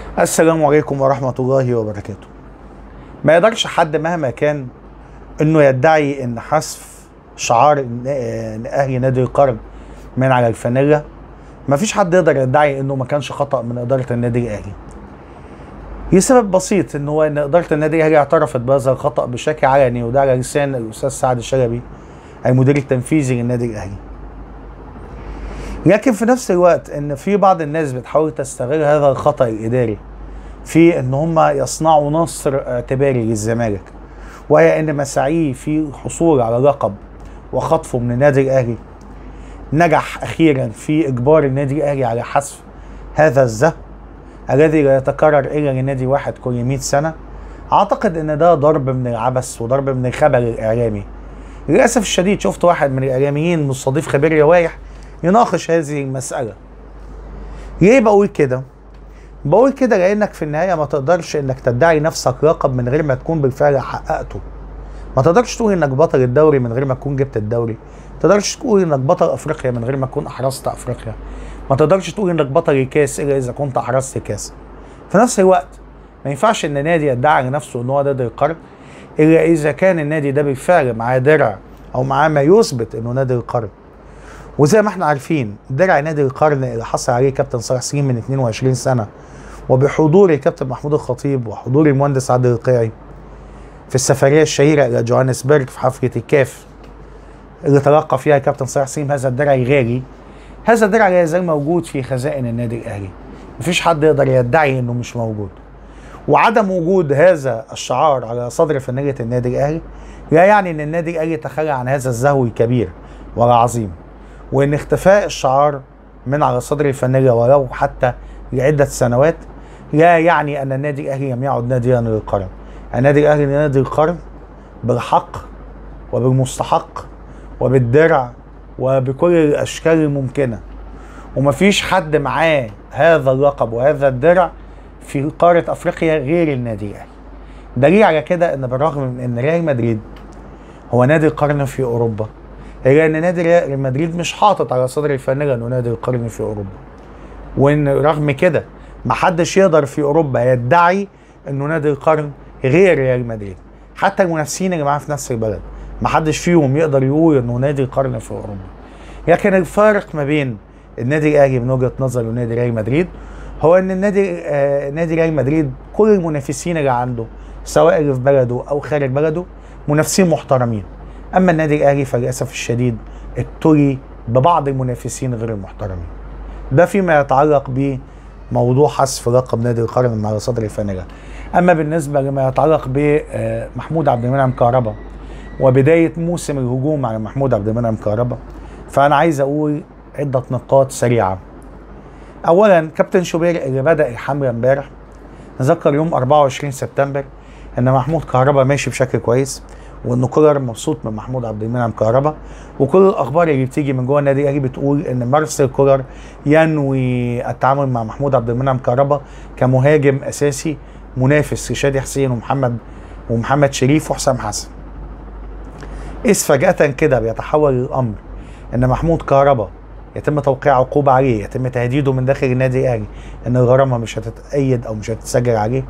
السلام عليكم ورحمة الله وبركاته ما يقدرش حد مهما كان انه يدعي ان حذف شعار ن- آه، اهلي نادي القرن من على الفانيلا ما فيش حد يقدر يدعي انه ما كانش خطأ من ادارة النادي الاهلي لسبب بسيط ان هو ان ادارة النادي الاهلي اعترفت بهذا الخطأ بشكل علني وده على لسان الاستاذ سعد الشلبي المدير التنفيذي للنادي الاهلي لكن في نفس الوقت ان في بعض الناس بتحاول تستغل هذا الخطأ الاداري في ان هم يصنعوا نصر اعتباري للزمالك وهي ان مساعيه في الحصول على لقب وخطفه من النادي الاهلي نجح اخيرا في اجبار النادي الاهلي على حذف هذا الزهو الذي لا يتكرر الا لنادي واحد كل 100 سنه اعتقد ان ده ضرب من العبث وضرب من الخبل الاعلامي للاسف الشديد شفت واحد من الاعلاميين مستضيف خبير روايح يناقش هذه المساله ليه بقول كده بقول كده لانك في النهايه ما تقدرش انك تدعي نفسك لقب من غير ما تكون بالفعل حققته ما تقدرش تقول انك بطل الدوري من غير ما تكون جبت الدوري ما تقدرش تقول انك بطل افريقيا من غير ما تكون احرزت افريقيا ما تقدرش تقول انك بطل الكاس الا اذا كنت احرزت كاس في نفس الوقت ما ينفعش ان نادي يدعي لنفسه ان هو نادي القرن الا اذا كان النادي ده بالفعل معاه درع او معاه ما يثبت انه نادي القرن وزي ما احنا عارفين درع نادي القرن اللي حصل عليه كابتن صالح سليم من 22 سنه وبحضور الكابتن محمود الخطيب وحضور المهندس عادل القيعي في السفريه الشهيره الى جوهانسبرج في حفله الكاف اللي تلقى فيها كابتن صالح سليم هذا الدرع الغالي هذا الدرع لا يزال موجود في خزائن النادي الاهلي مفيش حد يقدر يدعي انه مش موجود وعدم وجود هذا الشعار على صدر فانيله النادي الاهلي لا يعني ان النادي الاهلي تخلى عن هذا الزهو الكبير والعظيم وان اختفاء الشعار من على صدر الفانيلا ولو حتى لعده سنوات لا يعني ان النادي الاهلي لم يعد ناديا للقرن النادي الاهلي نادي القرن بالحق وبالمستحق وبالدرع وبكل الاشكال الممكنه ومفيش حد معاه هذا اللقب وهذا الدرع في قاره افريقيا غير النادي الاهلي دليل على كده ان بالرغم من ان ريال مدريد هو نادي القرن في اوروبا الا ان نادي ريال مدريد مش حاطط على صدر الفانيلا انه نادي القرن في اوروبا وان رغم كده محدش يقدر في اوروبا يدعي انه نادي القرن غير ريال مدريد حتى المنافسين اللي معاه في نفس البلد محدش فيهم يقدر يقول انه نادي القرن في اوروبا لكن الفارق ما بين النادي الاهلي من وجهه نظري ونادي ريال مدريد هو ان النادي آه نادي ريال مدريد كل المنافسين اللي عنده سواء اللي في بلده او خارج بلده منافسين محترمين اما النادي الاهلي فللاسف الشديد ابتلي ببعض المنافسين غير المحترمين ده فيما يتعلق بموضوع حذف لقب نادي القرن من على صدر الفانيلا اما بالنسبه لما يتعلق بمحمود عبد المنعم كهربا وبدايه موسم الهجوم على محمود عبد المنعم كهربا فانا عايز اقول عده نقاط سريعه اولا كابتن شوبير اللي بدا الحمله امبارح نذكر يوم 24 سبتمبر ان محمود كهربا ماشي بشكل كويس وان كولر مبسوط من محمود عبد المنعم كهربا وكل الاخبار اللي بتيجي من جوه النادي الاهلي بتقول ان مارسيل كولر ينوي التعامل مع محمود عبد المنعم كهربا كمهاجم اساسي منافس لشادي حسين ومحمد ومحمد شريف وحسام حسن إذ فجأة كده بيتحول الأمر إن محمود كهربا يتم توقيع عقوبة عليه يتم تهديده من داخل النادي الأهلي إن الغرامة مش هتتأيد أو مش هتتسجل عليه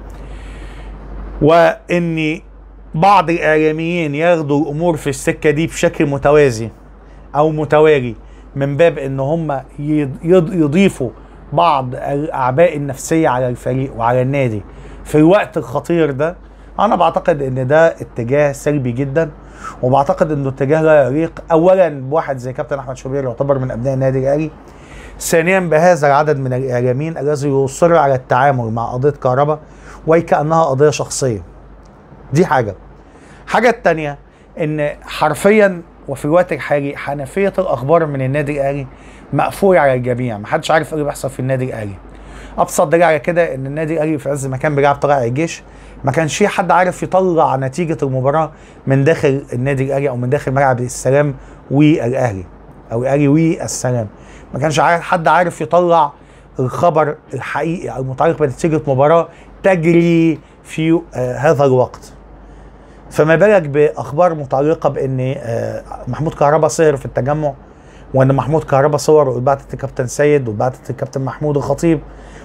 وإن بعض الإعلاميين ياخدوا الأمور في السكة دي بشكل متوازي أو متوالي من باب إن هم يض- يض- يضيفوا بعض الأعباء النفسية على الفريق وعلى النادي في الوقت الخطير ده أنا بعتقد إن ده اتجاه سلبي جدا وبعتقد إنه اتجاه لا يليق أولا بواحد زي كابتن أحمد شوبير يعتبر من أبناء النادي الأهلي ثانيا بهذا العدد من الإعلاميين الذي يصر على التعامل مع قضية كهرباء وكأنها قضية شخصية دي حاجة حاجة التانية ان حرفيا وفي الوقت الحالي حنفية الاخبار من النادي الاهلي مقفولة على الجميع محدش عارف ايه اللي بيحصل في النادي الاهلي ابسط دليل على كده ان النادي الاهلي في عز ما كان بيلعب طلائع الجيش ما كانش في حد عارف يطلع نتيجة المباراة من داخل النادي الاهلي او من داخل ملعب السلام والاهلي او الاهلي والسلام ما كانش عارف حد عارف يطلع الخبر الحقيقي المتعلق بنتيجة مباراة تجري في آه هذا الوقت فما بالك باخبار متعلقه بان آه، محمود كهربا سهر في التجمع وان محمود كهربا صور واتبعتت الكابتن سيد واتبعتت الكابتن محمود الخطيب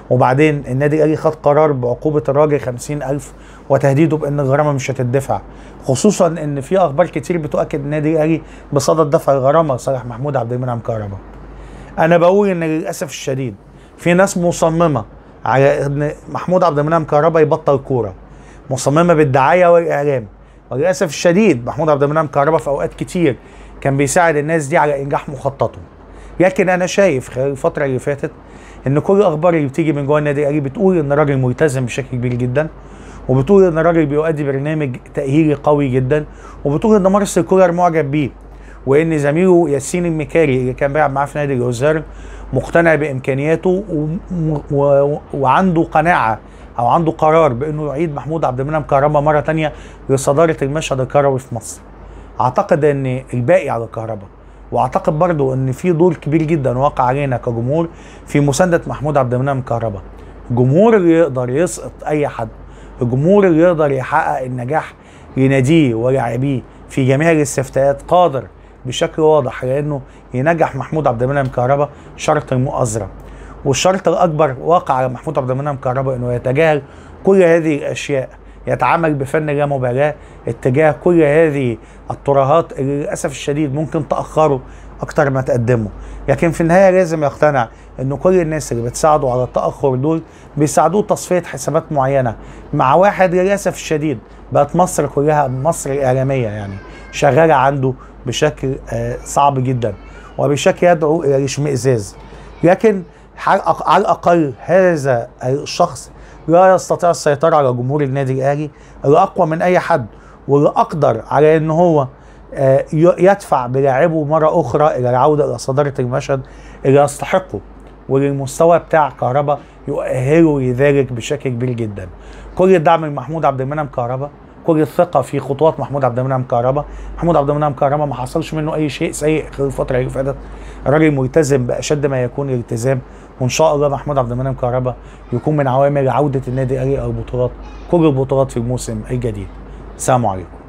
وبعدين النادي الاهلي خد قرار بعقوبه الراجل 50000 وتهديده بان الغرامه مش هتدفع خصوصا ان في اخبار كتير بتؤكد النادي الاهلي بصدد دفع الغرامه لصالح محمود عبد المنعم كهربا انا بقول ان للاسف الشديد في ناس مصممه على ان محمود عبد المنعم كهربا يبطل كوره مصممه بالدعايه والاعلام وللاسف الشديد محمود عبد المنعم كهربا في اوقات كتير كان بيساعد الناس دي على انجاح مخططه لكن انا شايف خلال الفتره اللي فاتت ان كل الاخبار اللي بتيجي من جوه النادي الاهلي بتقول ان الراجل ملتزم بشكل كبير جدا وبتقول ان الراجل بيؤدي برنامج تاهيلي قوي جدا وبتقول ان مارسيل كولر معجب بيه وان زميله ياسين المكاري اللي كان بيلعب معاه في نادي الجزائر مقتنع بامكانياته و... و... وعنده قناعه او عنده قرار بانه يعيد محمود عبد المنعم كهربا مره تانية لصداره المشهد الكروي في مصر اعتقد ان الباقي على الكهرباء واعتقد برضو ان في دور كبير جدا واقع علينا كجمهور في مسانده محمود عبد المنعم كهربا الجمهور اللي يقدر يسقط اي حد الجمهور اللي يقدر يحقق النجاح لناديه ولاعبيه في جميع الاستفتاءات قادر بشكل واضح على انه ينجح محمود عبد المنعم كهربا شرط المؤازره والشرط الاكبر واقع على محمود عبد المنعم كهربا انه يتجاهل كل هذه الاشياء يتعامل بفن لا مبالاه اتجاه كل هذه الترهات اللي للاسف الشديد ممكن تاخره اكتر ما تقدمه لكن في النهايه لازم يقتنع ان كل الناس اللي بتساعده على التاخر دول بيساعدوه تصفيه حسابات معينه مع واحد للاسف الشديد بقت مصر كلها مصر الاعلاميه يعني شغاله عنده بشكل آه صعب جدا وبشكل يدعو الى الاشمئزاز لكن على الاقل هذا الشخص لا يستطيع السيطرة على جمهور النادي الأهلي اللي أقوى من أي حد واللي أقدر على إن هو يدفع بلاعبه مرة أخرى إلى العودة إلى صدارة المشهد اللي يستحقه وللمستوى بتاع كهربا يؤهله لذلك بشكل كبير جدا كل الدعم من محمود عبد المنعم كهربا كل الثقة في خطوات محمود عبد المنعم كهربا محمود عبد المنعم كهربا ما حصلش منه أي شيء سيء خلال الفترة اللي فاتت الراجل ملتزم بأشد ما يكون الالتزام وان شاء الله محمود عبد المنعم كهربا يكون من عوامل عوده النادي الاهلي الى البطولات كل البطولات في الموسم الجديد. السلام عليكم.